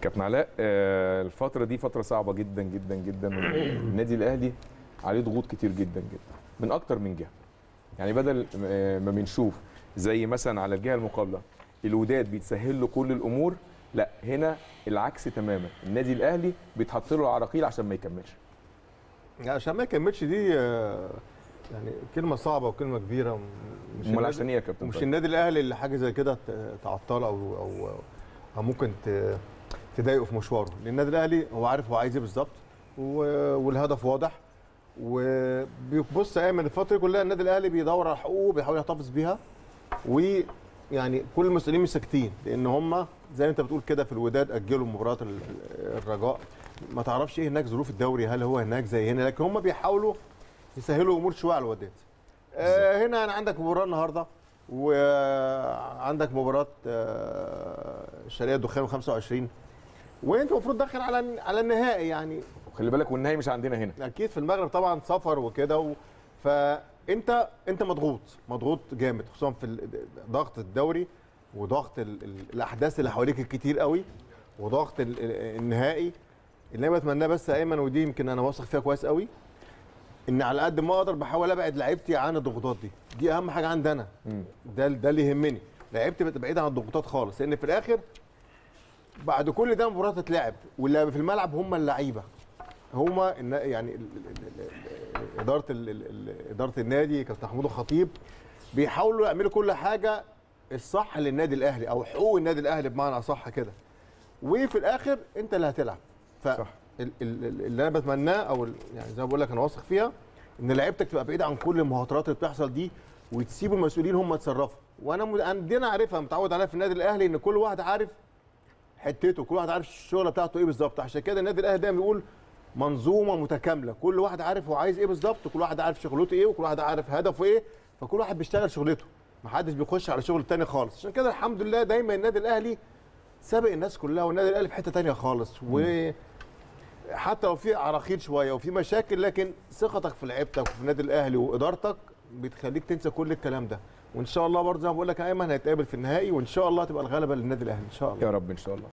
كابتن علاء آه، الفترة دي فترة صعبة جدا جدا جدا النادي الأهلي عليه ضغوط كتير جدا جدا من أكتر من جهة يعني بدل آه، ما بنشوف زي مثلا على الجهة المقابلة الوداد بيتسهل له كل الأمور لا هنا العكس تماما النادي الأهلي بيتحط له العراقيل عشان ما يكملش عشان ما يكملش دي آه، يعني كلمه صعبه وكلمه كبيره مش امال النادي- عشان ايه يا كابتن ومش طيب؟ النادي الاهلي اللي حاجه زي كده ت- تعطله او او او ممكن ت- تضايقه في مشواره لان النادي الاهلي هو عارف هو عايز ايه بالظبط و- والهدف واضح وبيبص ايمن الفتره كلها النادي الاهلي بيدور على حقوقه بيحاول يحتفظ بيها ويعني كل المسؤولين مش ساكتين لان هم زي ما انت بتقول كده في الوداد اجلوا مباراه ال- الرجاء ما تعرفش ايه هناك ظروف الدوري هل هو هناك زي هنا لكن هم بيحاولوا يسهلوا الامور شويه على الوداد آه هنا انا عندك مباراه النهارده وعندك مباراه آه الشرقيه الدخان 25 وانت المفروض داخل على على النهائي يعني خلي بالك والنهائي مش عندنا هنا اكيد في المغرب طبعا سفر وكده و... فانت انت مضغوط مضغوط جامد خصوصا في ال- ضغط الدوري وضغط ال... ال... الاحداث اللي حواليك الكتير قوي وضغط ال... ال- النهائي اللي انا بتمناه بس يا ايمن ودي يمكن انا واثق فيها كويس قوي ان على قد ما اقدر بحاول ابعد لعيبتي عن الضغوطات دي دي اهم حاجه عندي انا مم. ده ده اللي يهمني لعيبتي بقت بعيده عن الضغوطات خالص لان في الاخر بعد كل ده مباراه تتلعب واللي في الملعب هم اللعيبه هما النا- يعني ال- ال- ال- ال- اداره ال- ال- ال- اداره النادي كابتن محمود الخطيب بيحاولوا يعملوا كل حاجه الصح للنادي الاهلي او حقوق النادي الاهلي بمعنى اصح كده وفي الاخر انت اللي هتلعب ف صح. ال- ال- ال- اللي انا بتمناه او ال- يعني زي ما بقول لك انا واثق فيها ان لعيبتك تبقى بعيده عن كل المهاترات اللي بتحصل دي وتسيب المسؤولين هم يتصرفوا وانا م- عندنا عارفها متعود عليها في النادي الاهلي ان كل واحد عارف حتته كل واحد عارف الشغله بتاعته ايه بالظبط عشان كده النادي الاهلي دايما بيقول منظومه متكامله كل واحد عارف هو عايز ايه بالظبط وكل واحد عارف شغلته ايه وكل واحد عارف هدفه ايه فكل واحد بيشتغل شغلته محدش بيخش على شغل التاني خالص عشان كده الحمد لله دايما النادي الاهلي سابق الناس كلها والنادي الاهلي في حته تانية خالص و حتى لو في عراقيل شويه وفي مشاكل لكن ثقتك في لعيبتك وفي النادي الاهلي وادارتك بتخليك تنسى كل الكلام ده وان شاء الله برضه زي ما بقول لك يا ايمن هيتقابل في النهائي وان شاء الله تبقى الغلبه للنادي الاهلي ان شاء الله يا رب ان شاء الله